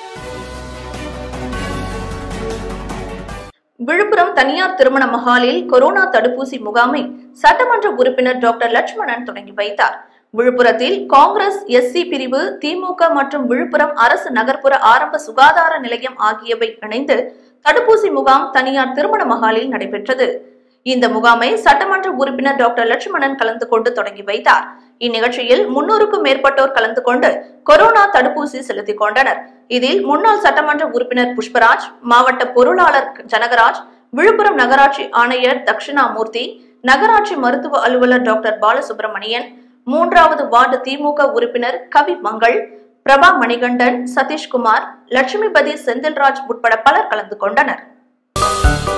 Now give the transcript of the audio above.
விழுப்புரம் தனியார் திருமண மஹாலில் கொரோனா தடுப்பூசி முகாமை சட்டமன்ற உறுப்பினர் டாக்டர் லட்சுமணன் தொடங்கி வைத்தார் விழுப்புரத்தில் காங்கிரஸ் எஸ்சி பிரிவு திமுக மற்றும் விழுப்புரம் அரசு நகர்ப்புற ஆரம்ப சுகாதார நிலையம் ஆகியவை இணைந்து தடுப்பூசி முகாம் தனியார் திருமண மஹாலில் நடைபெற்றது இந்த முகாமை சட்டமன்ற உறுப்பினர் டாக்டர் லட்சுமணன் கலந்து கொண்டு தொடங்கி வைத்தார் இந்நிகழ்ச்சியில் முன்னூறுக்கும் மேற்பட்டோர் கலந்து கொண்டு கொரோனா தடுப்பூசி செலுத்திக் கொண்டனர் இதில் முன்னாள் சட்டமன்ற உறுப்பினர் புஷ்பராஜ் மாவட்ட பொருளாளர் ஜனகராஜ் விழுப்புரம் நகராட்சி ஆணையர் தட்சிணாமூர்த்தி நகராட்சி மருத்துவ அலுவலர் டாக்டர் பாலசுப்ரமணியன் மூன்றாவது வார்டு திமுக உறுப்பினர் கவி மங்கள் பிரபா மணிகண்டன் சதீஷ்குமார் லட்சுமிபதி செந்தில்ராஜ் உட்பட பலர் கலந்து கொண்டனர்